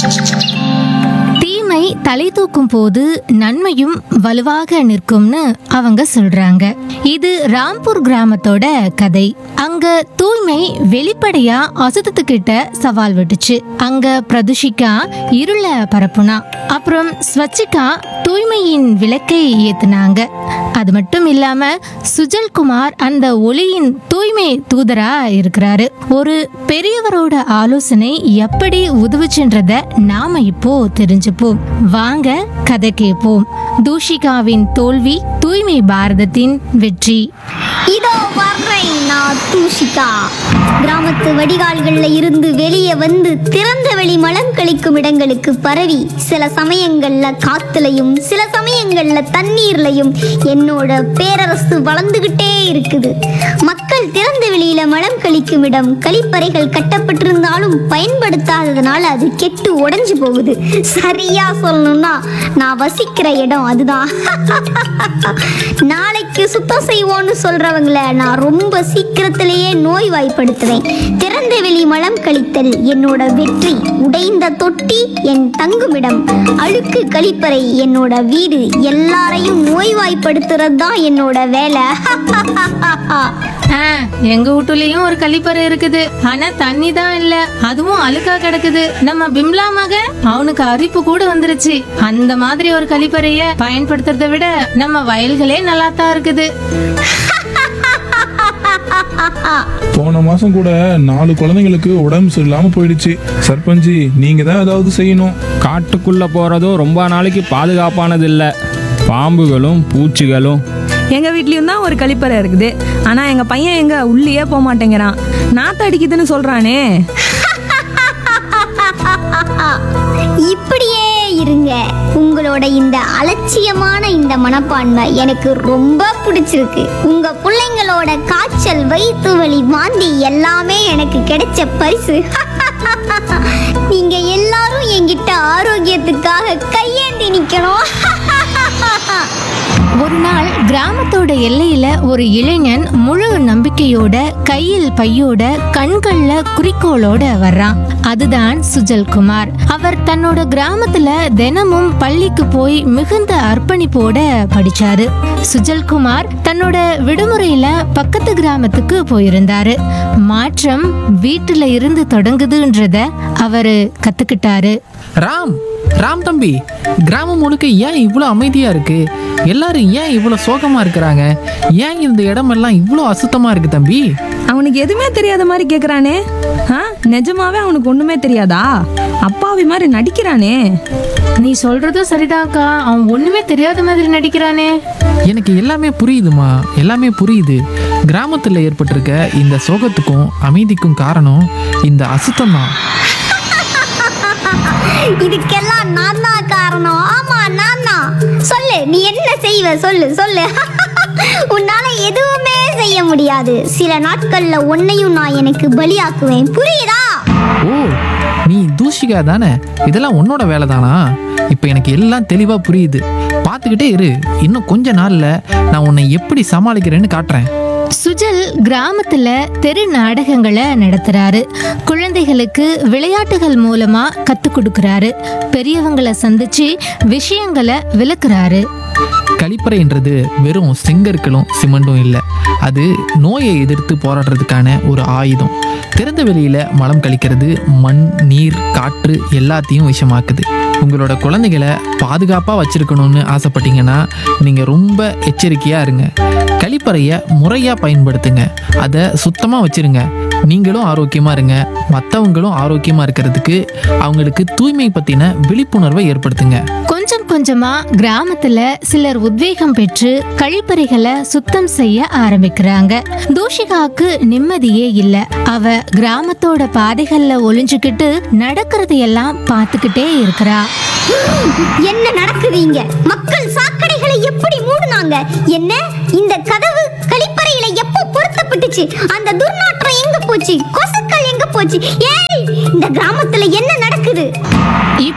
தீமை தலை தூக்கும் போது நன்மையும் வலுவாக நிற்கும்னு அவங்க சொல்றாங்க இது ராம்பூர் கிராமத்தோட கதை அங்க தூய்மை வெளிப்படையா அசுத்தத்துக்கிட்ட சவால் விட்டுச்சு அங்க பிரதுஷிகா இருள பரப்புனா அப்புறம் ஸ்வச்சிகா தூய்மையின் விளக்கை ஏத்துனாங்க அது மட்டும் இல்லாம சுஜல் குமார் அந்த ஒளியின் தூய்மை தூதரா இருக்கிறாரு ஒரு பெரியவரோட ஆலோசனை எப்படி உதவுச்சுன்றத நாம இப்போ தெரிஞ்சுப்போம் வாங்க கதை கேட்போம் தூஷிகாவின் தோல்வி தூய்மை பாரதத்தின் வெற்றி இதோ வர்றேன் நான் தூஷிகா கிராமத்து வடிகால்கள்ல இருந்து வெளியே வந்து திறந்த வெளி மலம் கழிக்கும் இடங்களுக்கு பரவி சில சமயங்கள்ல காத்துலையும் சில சமயங்கள்ல தண்ணீர்லையும் என்னோட பேரரசு வளர்ந்துகிட்டே இருக்குது மக்கள் திறந்த வெளியில மலம் கழிக்கும் இடம் கழிப்பறைகள் கட்டப்பட்டிருந்தாலும் பயன்படுத்தாததுனால அது கெட்டு உடைஞ்சு போகுது சரியா சொல்லணும்னா நான் வசிக்கிற இடம் அதுதான் நாளைக்கு சுத்தம் செய்வோன்னு சொல்றவங்கள நான் ரொம்ப சீக்கிரத்திலேயே நோய் வாய்ப்படுத்துவேன் திறந்த வெளி மலம் கழித்தல் என்னோட வெற்றி உடைந்த தொட்டி என் தங்குமிடம் அழுக்கு கழிப்பறை என்னோட வீடு எல்லாரையும் நோய்வாய்ப்படுத்துறது தான் என்னோட வேலை ஆ, எங்க வீட்டுலயும் ஒரு கழிப்பறை இருக்குது ஆனா தண்ணி தான் இல்ல அதுவும் அழுக்கா கிடக்குது நம்ம பிம்லா மகன் அவனுக்கு அரிப்பு கூட வந்துருச்சு அந்த மாதிரி ஒரு கழிப்பறைய பயன்படுத்துறதை விட நம்ம வயல்களே நல்லா தான் இருக்குது போன மாசம் கூட நாலு குழந்தைங்களுக்கு உடம்பு சரியில்லாம போயிடுச்சு சர்பஞ்சி நீங்க தான் ஏதாவது செய்யணும் காட்டுக்குள்ள போறதும் ரொம்ப நாளைக்கு பாதுகாப்பானது இல்ல பாம்புகளும் பூச்சிகளும் எங்க வீட்லயும் தான் ஒரு கழிப்பறை இருக்குது ஆனா எங்க பையன் எங்க உள்ளேயே போக மாட்டேங்கிறான் நாத்து அடிக்குதுன்னு சொல்றானே இப்படியே இருங்க உங்களோட இந்த அலட்சியமான இந்த மனப்பான்மை எனக்கு ரொம்ப பிடிச்சிருக்கு உங்க பிள்ளைங்களோட காய்ச்சல் வயிற்று வலி வாந்தி எல்லாமே எனக்கு கிடைச்ச பரிசு நீங்க எல்லாரும் என்கிட்ட ஆரோக்கியத்துக்காக கையேந்தி நிக்கணும் ஒரு நாள் கிராமத்தோட எல்லையில ஒரு இளைஞன் முழு நம்பிக்கையோட கையில் பையோட கண்கள்ல குறிக்கோளோட வர்றான் அதுதான் சுஜல் குமார் அவர் தன்னோட கிராமத்துல தினமும் பள்ளிக்கு போய் மிகுந்த அர்ப்பணிப்போட படிச்சாரு சுஜல் குமார் தன்னோட விடுமுறையில பக்கத்து கிராமத்துக்கு போயிருந்தாரு மாற்றம் வீட்டுல இருந்து தொடங்குதுன்றத அவரு கத்துக்கிட்டாரு ராம் ராம் தம்பி கிராமம் முழுக்க ஏன் இவ்வளோ அமைதியா இருக்கு எல்லாரும் ஏன் இவ்வளோ சோகமா இருக்கிறாங்க ஏன் இந்த இடமெல்லாம் இவ்வளோ அசுத்தமா இருக்கு தம்பி அவனுக்கு எதுவுமே தெரியாத மாதிரி கேக்குறானே ஆ நிஜமாவே அவனுக்கு ஒண்ணுமே தெரியாதா அப்பாவி மாதிரி நடிக்கிறானே நீ சொல்றதும் சரிதான்க்கா அவன் ஒண்ணுமே தெரியாத மாதிரி நடிக்கிறானே எனக்கு எல்லாமே புரியுதுமா எல்லாமே புரியுது கிராமத்தில் ஏற்பட்டிருக்க இந்த சோகத்துக்கும் அமைதிக்கும் காரணம் இந்த அசுத்தம் தான் இதுக்கெல்லாம் நான் தான் காரணம் ஆமா நான் தான் சொல்லு நீ என்ன செய்வ சொல்லு சொல்லு உன்னால எதுவுமே செய்ய முடியாது சில நாட்கள்ல உன்னையும் நான் எனக்கு பலியாக்குவேன் புரியுதா ஓ நீ தூஷிகா தானே இதெல்லாம் உன்னோட வேலை தானா இப்போ எனக்கு எல்லாம் தெளிவாக புரியுது பார்த்துக்கிட்டே இரு இன்னும் கொஞ்ச நாளில் நான் உன்னை எப்படி சமாளிக்கிறேன்னு காட்டுறேன் சுஜல் கிராமத்துல தெரு நாடகங்களை நடத்துறாரு குழந்தைகளுக்கு விளையாட்டுகள் மூலமா கத்து கொடுக்கறாரு பெரியவங்களை சந்திச்சு விஷயங்களை விளக்குறாரு கழிப்பறைன்றது வெறும் செங்கற்களும் சிமெண்டும் இல்லை அது நோயை எதிர்த்து போராடுறதுக்கான ஒரு ஆயுதம் திறந்த வெளியில மலம் கழிக்கிறது மண் நீர் காற்று எல்லாத்தையும் விஷமாக்குது உங்களோட குழந்தைகளை பாதுகாப்பாக வச்சிருக்கணும்னு ஆசைப்பட்டீங்கன்னா நீங்கள் ரொம்ப எச்சரிக்கையாக இருங்க கழிப்பறையை முறையாக பயன்படுத்துங்க அதை சுத்தமாக வச்சிருங்க நீங்களும் ஆரோக்கியமாக இருங்க மற்றவங்களும் ஆரோக்கியமாக இருக்கிறதுக்கு அவங்களுக்கு தூய்மை பற்றின விழிப்புணர்வை ஏற்படுத்துங்க கொஞ்சம் கொஞ்சமா கிராமத்துல சிலர் உத்வேகம் பெற்று கழிப்பறைகளை சுத்தம் செய்ய ஆரம்பிக்கிறாங்க தூஷிகாக்கு நிம்மதியே இல்ல அவ கிராமத்தோட பாதைகள்ல ஒளிஞ்சுக்கிட்டு நடக்கிறதையெல்லாம் பார்த்துக்கிட்டே இருக்கிறா என்ன நடக்குது இங்க மக்கள் சாக்கடைகளை எப்படி மூடுனாங்க என்ன இந்த கதவு கழிப்பறையில எப்போ பொருத்தப்பட்டுச்சு அந்த துர்நாற்றம் எங்க போச்சு கொசுக்கள் எங்க போச்சு ஏய் இந்த கிராமத்துல என்ன நடக்குது இப்போ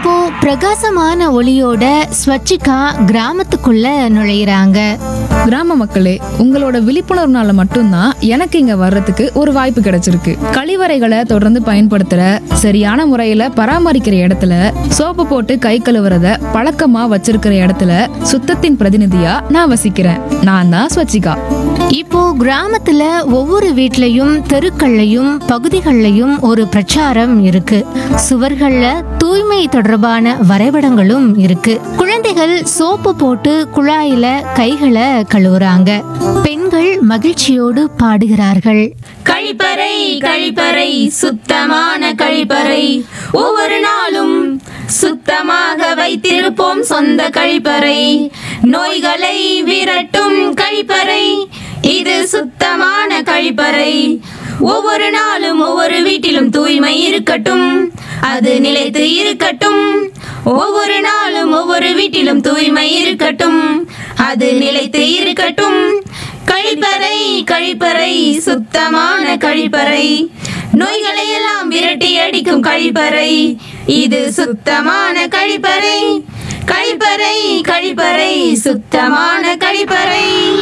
பிரகாசமான ஒளியோட ஸ்வச்சிகா கிராமத்துக்குள்ள நுழையிறாங்க கிராம மக்களே உங்களோட விழிப்புணர்வுனால மட்டும்தான் எனக்கு இங்க வர்றதுக்கு ஒரு வாய்ப்பு கிடைச்சிருக்கு கழிவறைகளை தொடர்ந்து பயன்படுத்துற சரியான முறையில பராமரிக்கிற இடத்துல சோப்பு போட்டு கை கழுவுறத பழக்கமா வச்சிருக்கிற இடத்துல சுத்தத்தின் பிரதிநிதியா நான் வசிக்கிறேன் நான் தான் ஸ்வச்சிகா இப்போ கிராமத்துல ஒவ்வொரு வீட்லயும் தெருக்கள்லயும் பகுதிகள்லயும் ஒரு பிரச்சாரம் இருக்கு சுவர்கள்ல தூய்மை தொடர்பான வரைபடங்களும் இருக்கு குழந்தைகள் சோப்பு போட்டு குழாயில கைகளை கழுவுறாங்க பெண்கள் மகிழ்ச்சியோடு பாடுகிறார்கள் கழிப்பறை கழிப்பறை சுத்தமான கழிப்பறை ஒவ்வொரு நாளும் சுத்தமாக வைத்திருப்போம் சொந்த கழிப்பறை நோய்களை விரட்டும் கழிப்பறை இது சுத்தமான கழிப்பறை ஒவ்வொரு நாளும் ஒவ்வொரு வீட்டிலும் தூய்மை இருக்கட்டும் அது நிலைத்து இருக்கட்டும் ஒவ்வொரு நாளும் ஒவ்வொரு வீட்டிலும் தூய்மை இருக்கட்டும் அது நிலைத்து இருக்கட்டும் கழிப்பறை கழிப்பறை சுத்தமான கழிப்பறை நோய்களை எல்லாம் விரட்டி அடிக்கும் கழிப்பறை இது சுத்தமான கழிப்பறை கழிப்பறை கழிப்பறை சுத்தமான கழிப்பறை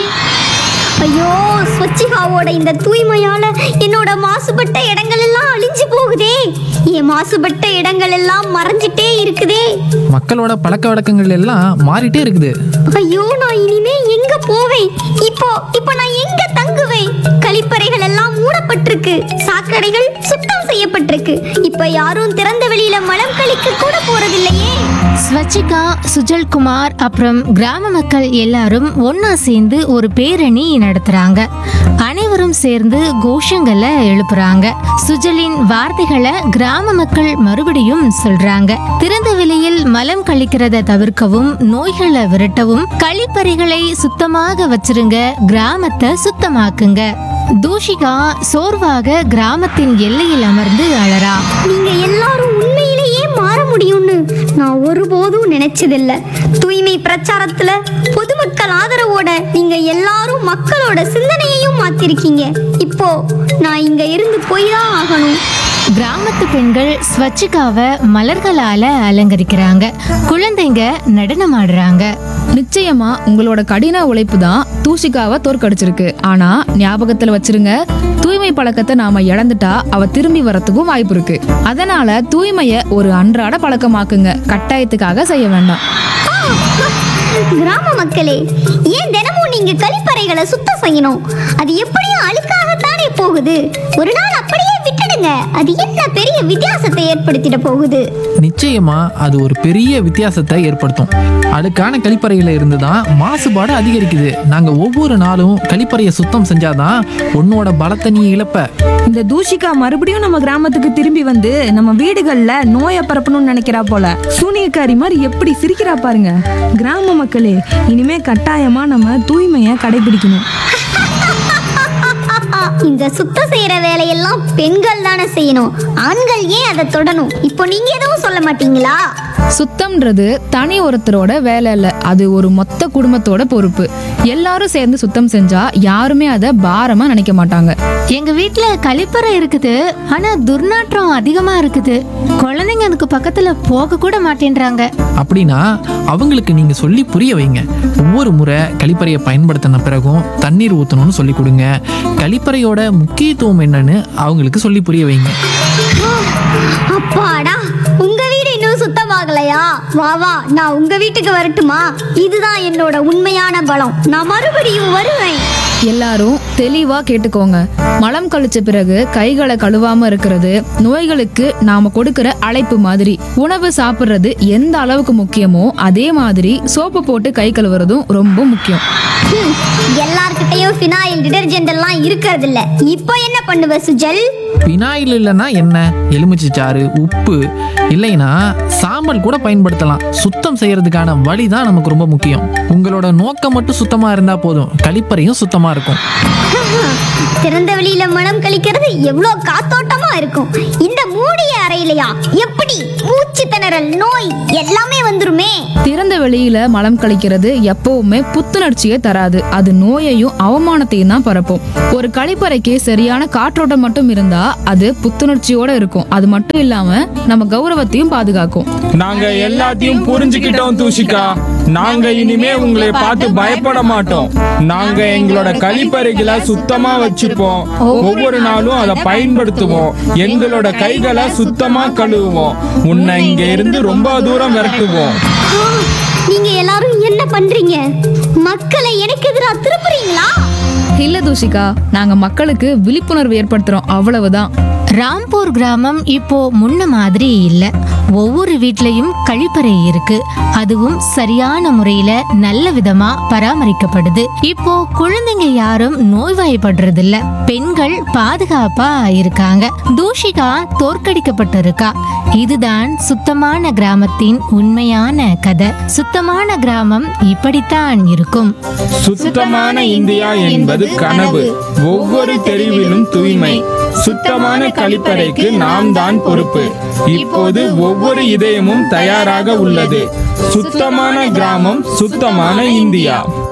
ஐயோ ஸ்வச்சிகாவோட இந்த தூய்மையால என்னோட மாசுபட்ட இடங்கள் எல்லாம் அழிஞ்சு போகுதே என் மாசுபட்ட இடங்கள் எல்லாம் மறைஞ்சிட்டே இருக்குதே மக்களோட பழக்க வழக்கங்கள் எல்லாம் மாறிட்டே இருக்குது ஐயோ நான் இனிமே எங்க போவேன் இப்போ இப்போ நான் எங்க தங்குவேன் கழிப்பறைகள் எல்லாம் மூடப்பட்டிருக்கு சாக்கடைகள் சுத்தம் செய்யப்பட்டிருக்கு இப்ப யாரும் திறந்த வெளியில மலம் கழிக்க கூட போறதில்லையே ஸ்வச்சிகா சுஜல்குமார் அப்புறம் கிராம மக்கள் எல்லாரும் ஒண்ணா சேர்ந்து ஒரு பேரணி நடத்துறாங்க அனைவரும் சேர்ந்து கோஷங்களை எழுப்புறாங்க சுஜலின் வார்த்தைகளை கிராம மக்கள் மறுபடியும் சொல்றாங்க திறந்த வெளியில் மலம் கழிக்கிறத தவிர்க்கவும் நோய்களை விரட்டவும் கழிப்பறைகளை சுத்தமாக வச்சிருங்க கிராமத்தை சுத்தமாக்குங்க தூஷிகா சோர்வாக கிராமத்தின் எல்லையில் அமர்ந்து அழறா நீங்க எல்லாரும் உண்மையிலேயே மாற முடியும்னு நான் ஒருபோதும் நினைச்சதில்ல தூய்மை பிரச்சாரத்துல பொதுமக்கள் ஆதரவோட நீங்க எல்லாரும் மக்களோட சிந்தனையையும் மாத்திருக்கீங்க இப்போ நான் இங்க இருந்து போய் தான் ஆகணும் கிராமத்து பெண்கள் ஸ்வச்சிகாவை மலர்களால அலங்கரிக்கிறாங்க குழந்தைங்க நடனமாடுறாங்க நிச்சயமா உங்களோட கடின உழைப்பு தான் தூஷிகாவை தோற்கடிச்சிருக்கு ஆனா ஞாபகத்துல வச்சிருங்க தூய்மை பழக்கத்தை நாம இழந்துட்டா அவ திரும்பி வரத்துக்கும் வாய்ப்பு இருக்கு அதனால தூய்மைய ஒரு அன்றாட பழக்கமாக்குங்க கட்டாயத்துக்காக செய்ய வேண்டாம் கிராம மக்களே ஏன் தினமும் நீங்க கழிப்பறைகளை சுத்தம் செய்யணும் அது எப்படியும் அழுக்காகத்தானே போகுது ஒரு நாள் அப்படியே விட்டுடுங்க அது என்ன பெரிய வித்தியாசத்தை ஏற்படுத்திட போகுது நிச்சயமா அது ஒரு பெரிய வித்தியாசத்தை ஏற்படுத்தும் அழுக்கான கழிப்பறையில இருந்து தான் மாசுபாடு அதிகரிக்குது நாங்க ஒவ்வொரு நாளும் கழிப்பறையை சுத்தம் செஞ்சாதான் உன்னோட பலத்தை நீ இழப்ப இந்த தூஷிகா மறுபடியும் நம்ம கிராமத்துக்கு திரும்பி வந்து நம்ம வீடுகள்ல நோயை பரப்பணும்னு நினைக்கிறா போல சூனியக்காரி மாதிரி எப்படி சிரிக்கிறா பாருங்க கிராம மக்களே இனிமே கட்டாயமா நம்ம தூய்மையை கடைபிடிக்கணும் இந்த சுத்தம் செய்யற வேலையெல்லாம் பெண்கள் தானே செய்யணும் ஆண்கள் ஏன் அதை தொடணும் இப்போ நீங்க எதுவும் சொல்ல மாட்டீங்களா சுத்தம்ன்றது தனி ஒருத்தரோட வேலை இல்ல அது ஒரு மொத்த குடும்பத்தோட பொறுப்பு எல்லாரும் சேர்ந்து சுத்தம் செஞ்சா யாருமே அதை பாரமா நினைக்க மாட்டாங்க எங்க வீட்ல கழிப்பறை இருக்குது ஆனா துர்நாற்றம் அதிகமா இருக்குது குழந்தைங்க அதுக்கு பக்கத்துல போக கூட மாட்டேன்றாங்க அப்படின்னா அவங்களுக்கு நீங்க சொல்லி புரிய வைங்க ஒவ்வொரு முறை கழிப்பறையை பயன்படுத்தின பிறகும் தண்ணீர் ஊற்றணும்னு சொல்லி கொடுங்க கழிப்பறையோட முக்கியத்துவம் என்னன்னு அவங்களுக்கு சொல்லி புரிய வைங்க அப்பாடா உங்க வீடு இன்னும் சுத்தமாகலையா வா வா நான் உங்க வீட்டுக்கு வரட்டுமா இதுதான் என்னோட உண்மையான பலம் நான் மறுபடியும் வருவேன் எல்லாரும் தெளிவா கேட்டுக்கோங்க மலம் கழிச்ச பிறகு கைகளை கழுவாம இருக்கிறது நோய்களுக்கு நாம கொடுக்கிற அழைப்பு மாதிரி உணவு சாப்பிடுறது எந்த அளவுக்கு முக்கியமோ அதே மாதிரி சோப்பு போட்டு கை கழுவுறதும் ரொம்ப முக்கியம் ஹம், எல்லார்கிட்டயும் ஃபினாயில் டிடர்ஜென்ட் எல்லாம் இருக்கிறது இல்ல இப்போ என்ன பண்ணுவ சுஜல் பினாயில் இல்லைன்னா என்ன எலுமிச்சை சாறு உப்பு இல்லைன்னா சாம்பல் கூட பயன்படுத்தலாம் சுத்தம் செய்யறதுக்கான வழி தான் நமக்கு ரொம்ப முக்கியம் உங்களோட நோக்கம் மட்டும் சுத்தமா இருந்தா போதும் கழிப்பறையும் சுத்தமா இருக்கும் திறந்த வெளியில மலம் கழிக்கிறது எவ்வளோ காத்தோட்டமா இருக்கும் இந்த மூடிய அறையிலையா எப்படி மூச்சு திணறல் நோய் எல்லாமே வந்துருமே திறந்த வெளியில மலம் கழிக்கிறது எப்பவுமே புத்துணர்ச்சியை தராது அது நோயையும் அவமானத்தையும் தான் பரப்பும் ஒரு கழிப்பறைக்கு சரியான காற்றோட்டம் மட்டும் இருந்தா அது புத்துணர்ச்சியோட இருக்கும் அது மட்டும் இல்லாம நம்ம கௌரவத்தையும் பாதுகாக்கும் நாங்க எல்லாத்தையும் புரிஞ்சுக்கிட்டோம் தூஷிகா நாங்க இனிமே உங்களை பார்த்து பயப்பட மாட்டோம் நாங்க எங்களோட கழிப்பறைகளை சுத்தமா வச்சுப்போம் ஒவ்வொரு நாளும் அதை பயன்படுத்துவோம் எங்களோட கைகளை சுத்தமா கழுவுவோம் உன்னை இங்க இருந்து ரொம்ப தூரம் விரட்டுவோம் ஆ, நீங்க எல்லாரும் என்ன பண்றீங்க மக்களை எனக்கு எதிராக திருப்புறீங்களா இல்ல தூஷிகா நாங்க மக்களுக்கு விழிப்புணர்வு ஏற்படுத்துறோம் அவ்வளவுதான் ராம்பூர் கிராமம் இப்போ முன்ன மாதிரி இல்ல ஒவ்வொரு வீட்லயும் கழிப்பறை இருக்கு அதுவும் சரியான முறையில நல்ல விதமா பராமரிக்கப்படுது இப்போ குழந்தைங்க யாரும் நோய்வாய்ப்படுறது இல்ல பெண்கள் பாதுகாப்பா இருக்காங்க தூஷிகா தோற்கடிக்கப்பட்டிருக்கா இதுதான் சுத்தமான கிராமத்தின் உண்மையான கதை சுத்தமான கிராமம் இப்படித்தான் இருக்கும் சுத்தமான இந்தியா என்பது கனவு ஒவ்வொரு தெருவிலும் தூய்மை சுத்தமான கழிப்பறைக்கு நாம் தான் பொறுப்பு இப்போது ஒவ்வொரு இதயமும் தயாராக உள்ளது சுத்தமான கிராமம் சுத்தமான இந்தியா